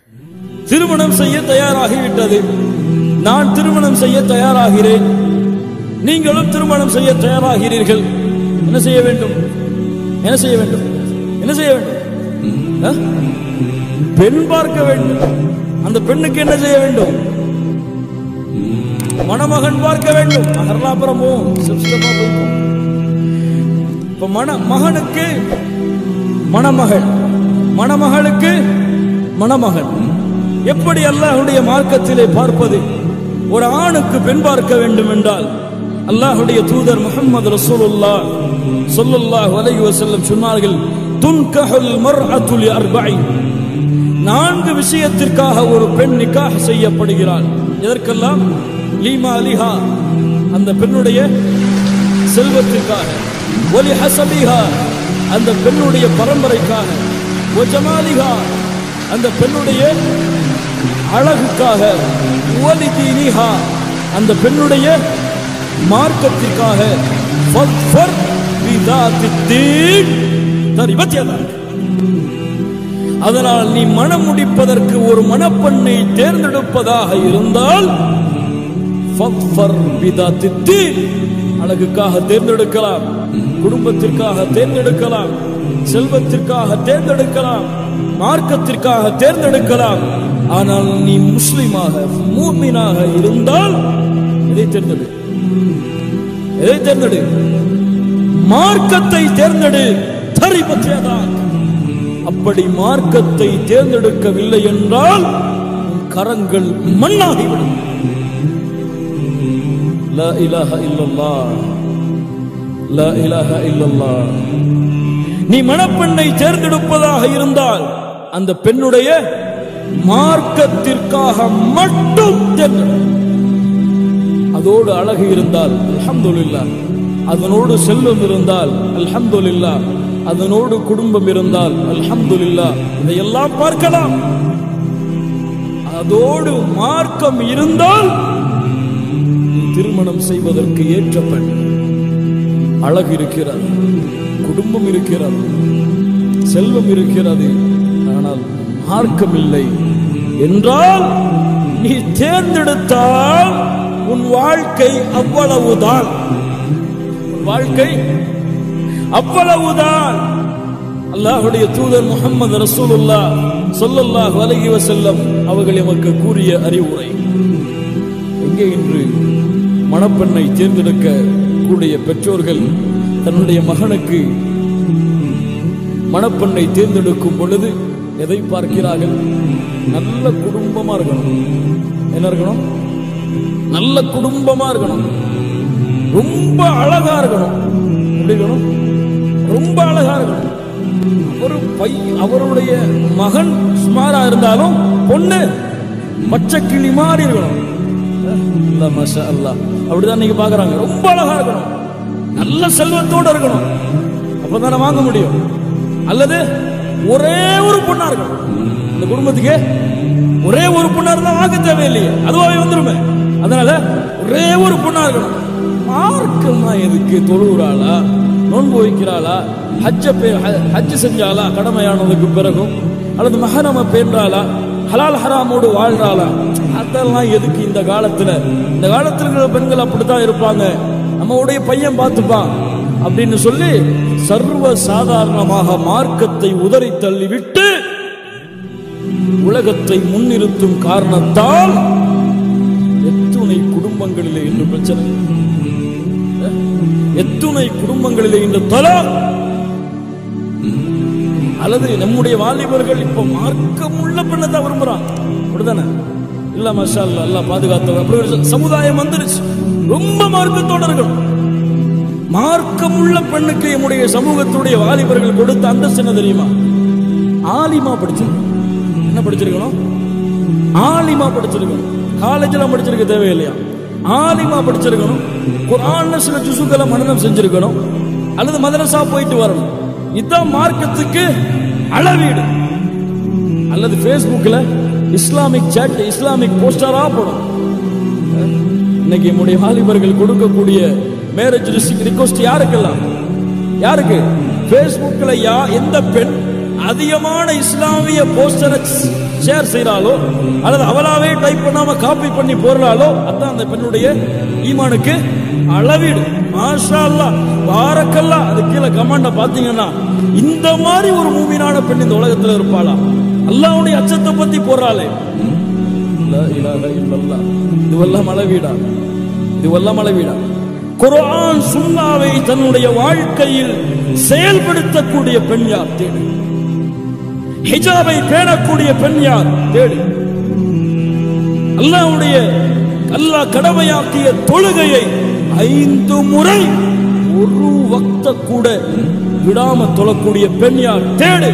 திருமணம் செய்ய தயாராகிவிட்டது நான் திருமணம் செய்ய தயாராகிறேன் நீங்களும் திருமணம் செய்ய தயாராகிறீர்கள் என்ன செய்ய வேண்டும் என்ன செய்ய வேண்டும் என்ன செய்ய வேண்டும் ஆ? பெண் பார்க்க வேண்டும் அந்த பெண்ணுக்கு என்ன செய்ய வேண்டும் மணமகன் பார்க்க வேண்டும் மகர்லாபுரமோ சிப்ஸ்டமா போய்ப்போம் இப்ப மண மகனுக்கு மணமகள் மணமகளுக்கு மணமகன் எப்படி அல்லாஹ்வுடைய மார்க்கத்திலே பார்ப்பது ஒரு ஆணுக்கு பெண் பார்க்க வேண்டும் என்றால் அல்லாஹ்வுடைய தூதர் முஹம்மது ரசூலுல்லாஹ் ஸல்லல்லாஹு அலைஹி வஸல்லம் சொன்னார்கள் துன்கஹுல் மர்அத்து லிஅர்பஇன் நான்கு விஷயத்திற்காக ஒரு பெண் நிக்காஹ் செய்யப்படுகிறாள் எதற்கெல்லாம் லீமா அலிஹா அந்த பெண்ணுடைய செல்வத்திற்காக ஒலி ஹசபிஹா அந்த பெண்ணுடைய பரம்பரைக்காக ஒ ஜமாலிஹா அந்த பெண்ணுடைய அழகுக்காக ஒலி தீனிஹா அந்த பெண்ணுடைய மார்க்கத்திற்காக ஃபத்ஃபர் பிதாத்தித் தீன். தரிபத் யதாக். அதனால் நீ மனம் முடிப்பதற்கு ஒரு மணப்பெண்ணை தேர்ந்தெடுப்பதாக இருந்தால் ஃபத்ஃபர் பிதாத்தித் தீன். அழகுக்காக தேர்ந்தெடுக்கலாம் குடும்பத்திற்காக தேர்ந்தெடுக்கலாம் செல்வத்திற்காக தேர்ந்தெடுக்கலாம் மார்க்கத்திற்காக தேர்ந்தெடுக்கலாம் ஆனால் நீ முஸ்லிமாக மூமினாக இருந்தால் எதை தேர்ந்தெடு எதை தேர்ந்தெடு மார்க்கத்தை தேர்ந்தெடு தரிபத்தியதான் அப்படி மார்க்கத்தை தேர்ந்தெடுக்கவில்லை என்றால் உன் கரங்கள் மண்ணாகிவிடும் லா இலாஹ இல்லல்லாஹ் லா இலாஹ இல்லல்லாஹ் நீ மணப்பெண்ணை தேர்ந்தெடுப்பதாக இருந்தால் அந்த பெண்ணுடைய மார்க்கத்திற்காக மட்டும் தேர்ந்தெடு அதோடு அழகு இருந்தால் அல்ஹம்துலில்லாஹ் அதனோடு செல்வம் இருந்தால் அல்ஹம்துலில்லாஹ் அதனோடு குடும்பம் இருந்தால் அல்ஹம்துலில்லாஹ் இதையெல்லாம் பார்க்கலாம் அதோடு மார்க்கம் இருந்தால் நீ திருமணம் செய்வதற்கு ஏற்ற பெண் அழகு இருக்கிறது குடும்பம் இருக்கிறது செல்வம் இருக்கிறது ஆனால் மார்க்கம் இல்லை என்றால் நீ தேர்ந்தெடுத்தால் உன் வாழ்க்கை அவ்வளவுதான் உன் வாழ்க்கை அவ்வளவுதான் அல்லாஹ்வுடைய தூதர் முகமது ரசூலுல்லா ஸல்லல்லாஹு அலைஹி வஸல்லம் அவர்கள் எமக்கு கூறிய அறிவுரை எங்கே இன்று மணப்பெண்ணை தேர்ந்தெடுக்க கூடிய பெற்றோர்கள் தன்னுடைய மகனுக்கு மணப்பெண்ணை தேர்ந்தெடுக்கும் பொழுது எதை பார்க்கிறார்கள் நல்ல குடும்பமா இருக்கணும் என்ன இருக்கணும் நல்ல குடும்பமா இருக்கணும் ரொம்ப அழகா இருக்கணும் எப்படி இருக்கணும் ரொம்ப அழகா இருக்கணும் ஒரு பை அவருடைய மகன் சுமாரா இருந்தாலும் பொண்ணு பச்சை கிளி மாதிரி இருக்கணும் அல்லாஹ் மாஷா அல்லாஹ் அப்படிதான் நீங்க பாக்குறாங்க ரொம்ப அழகா இருக்கணும் நல்ல செல்வத்தோட இருக்கணும் அப்பதானே வாங்க முடியும் அல்லது ஒரே ஒரு பொண்ணா இருக்கணும் இந்த குடும்பத்துக்கு ஒரே ஒரு பொண்ணா இருந்தா வாங்க தேவையில்லையே அதுவாவே வந்துருமே அதனால ஒரே ஒரு பொண்ணா இருக்கணும் மார்க்கமா எதுக்கு தொழுகிறாளா நோன்பு வைக்கிறாளா ஹஜ்ஜ பே ஹஜ் செஞ்சாளா கடமையானதுக்கு பிறகும் அல்லது மஹரம பேன்றாளா ஹலால் ஹராமோடு வாழ்றாளா அதெல்லாம் எதுக்கு இந்த காலத்துல இந்த காலத்துல இருக்கிற பெண்கள் அப்படித்தான் இருப்பாங்க நம்மளுடைய பையன் பார்த்துப்பான் அப்படின்னு சொல்லி சர்வ சாதாரணமாக மார்க்கத்தை உதறி தள்ளிவிட்டு உலகத்தை முன்னிறுத்தும் காரணத்தால் எத்துணை குடும்பங்களிலே இன்று பிரச்சனை அஹ், எத்துணை குடும்பங்களிலே இன்று தலா அல்லது நம்முடைய வாலிபர்கள் இப்ப மார்க்கமுள்ள பெண்ணை தான் விரும்புறான் அப்படிதானே இல்ல மஷா அல்லா அல்லாஹ் பாதுகாத்தவர் அப்படி ஒரு சமுதாயம் வந்துருச்சு ரொம்ப மார்க்கத்தோட இருக்கணும் மார்க்கமுள்ள பெண்ணுக்கு நம்முடைய சமூகத்துடைய வாலிபர்கள் கொடுத்த அந்தஸ்து என்ன தெரியுமா ஆலிமா படிச்சிருக்கணும் என்ன படிச்சிருக்கணும் ஆலிமா படிச்சிருக்கணும் காலேஜ்ல படிச்சிருக்க தேவையில்லையா ஆலிமா படிச்சிருக்கணும் குர்ஆன்ல சில ஜுசுக்களை மனனம் செஞ்சிருக்கணும் அல்லது மதரசா போயிட்டு வரணும் இதுதான் மார்க்கத்துக்கு அளவீடு அல்லது Facebookல இஸ்லாமிக் சேட் இஸ்லாமிக் போஸ்டரா போடும் இன்னைக்கு நம்முடைய வாலிபர்கள் கொடுக்கக்கூடிய மேரேஜ் ரிக்வஸ்ட் யாருக்கெல்லாம் யாருக்கு Facebookல யா எந்த பெண் அதிகமான இஸ்லாமிய போஸ்டரை ஷேர் செய்யறாளோ அல்லது அவளாவே டைப் பண்ணாம காப்பி பண்ணி போடுறாளோ அதான் அந்த பெண்ணுடைய ஈமானுக்கு அளவீடு மாஷா அல்லாஹ் பாரக்கல்லா அது கீழே கமாண்ட பாத்தீங்கன்னா இந்த மாதிரி ஒரு மூமினான பெண் இந்த உலகத்துல இருப்பாளா அல்லாஹ்வுடைய அச்சத்தை பத்தி போடுறாளே லா இலாஹ இல்லல்லாஹ். இதுவெல்லாம் அளவீடா இதுவெல்லாம் அளவீடா குர்ஆன் சுன்னாவை தன்னுடைய வாழ்க்கையில் செயல்படுத்தக்கூடிய பெண் யார் தேடு ஹிஜாபை பேணக்கூடிய பெண் யார் தேடு அல்லாஹ்வுடைய அல்லாஹ் கடமையாக்கிய தொழுகையை ஐந்து முறை ஒரு வக்த கூட விடாம தொழக்கூடிய பெண் யார் தேடு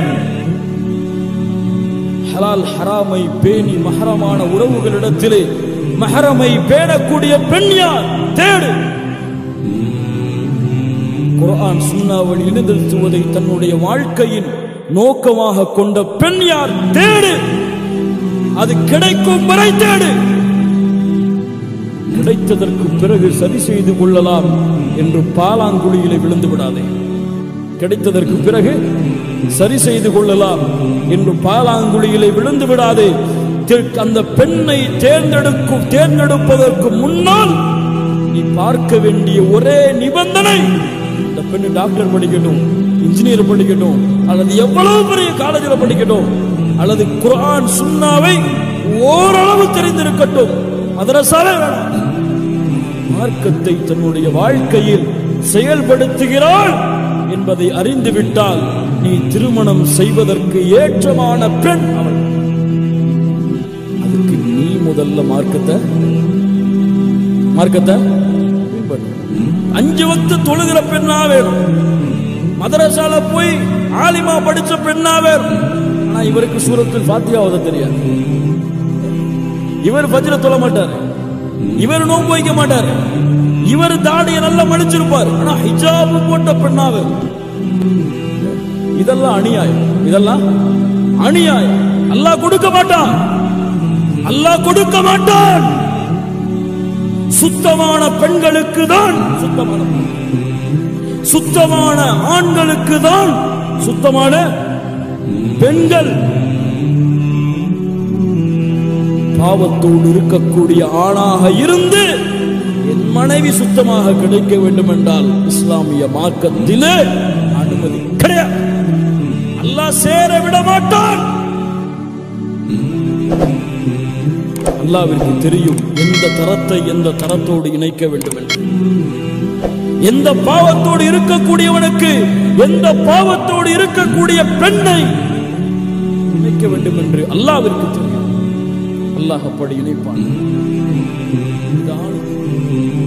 ஹலால் ஹராமை பேணி மஹரமான உறவுகளிடத்திலே மஹரமை பேணக்கூடிய பெண் யார் தேடு குர்ஆன் சுன்னாவல் இணைதல்த்துவதை தன்னுடைய வாழ்க்கையின் நோக்கமாக கொண்ட பெண் யார் தேடு அது கிடைக்கும் வரை தேடு கிடைத்ததற்கு பிறகு சரி செய்து கொள்ளலாம் என்று பாலாங்குழியிலே விழுந்து விடாதே கிடைத்ததற்கு பிறகு சரி செய்து கொள்ளலாம் என்று பாலாங்குழியிலே விழுந்து விடாதே தி- அந்த பெண்ணை தேர்ந்தெடுக்கும் தேர்ந்தெடுப்பதற்கு முன்னால் நீ பார்க்க வேண்டிய ஒரே நிபந்தனை இந்த பெண்ணு டாக்டர் படிக்கட்டும் இன்ஜினியர் படிக்கட்டும் அல்லது எவ்வளவு பெரிய காலேஜில் படிக்கட்டும் அல்லது குர்ஆன் சுன்னாவை ஓரளவு தெரிந்திருக்கட்டும் மதரசாவே வேணாம் மார்க்கத்தை தன்னுடைய வாழ்க்கையில் செயல்படுத்துகிறாள் என்பதை அறிந்துவிட்டால் நீ திருமணம் செய்வதற்கு ஏற்றமான பெண் அவள் அதுக்கு நீ முதல்ல மார்க்கத்தை மார்க்கத்தை பின்பற்று. அஞ்சு வக்து தொழுகிற பெண்ணா வேணும் மதரசால போய் ஆலிமா படிச்ச பெண்ணா வேணும் ஆனா இவருக்கு சூரத்தில் ஃபாத்தியாவத தெரியாது இவர் பஜ்ர தொழ மாட்டார் இவர் நோன்பு வைக்க மாட்டார் இவர் தாடியை நல்லா மடிச்சிருப்பார் ஆனா ஹிஜாபு போட்ட பெண்ணாவே இதெல்லாம் அநியாயம் இதெல்லாம் அநியாயம் அல்லாஹ் கொடுக்க மாட்டான் அல்லாஹ் கொடுக்க மாட்டான் சுத்தமான பெண்களுக்கு தான் சுத்தமான பெண். சுத்தமான ஆண்களுக்கு தான் சுத்தமான பெண்கள் பாவத்தோடு இருக்கக்கூடிய ஆணாக இருந்து என் மனைவி சுத்தமாக கிடைக்க வேண்டும் என்றால் இஸ்லாமிய மார்க்கத்திலே அனுமதி கிடையாது அல்லாஹ் சேர விட மாட்டான் அல்லாவிற்கு தெரியும் எந்த தரத்தை எந்த தரத்தோடு இணைக்க வேண்டும் என்று எந்த பாவத்தோடு இருக்கக்கூடியவனுக்கு எந்த பாவத்தோடு இருக்கக்கூடிய பெண்ணை இணைக்க வேண்டும் என்று அல்லாவிற்கு தெரியும் அல்லாஹ் அப்படி இணைப்பான் இது ஆணுக்கு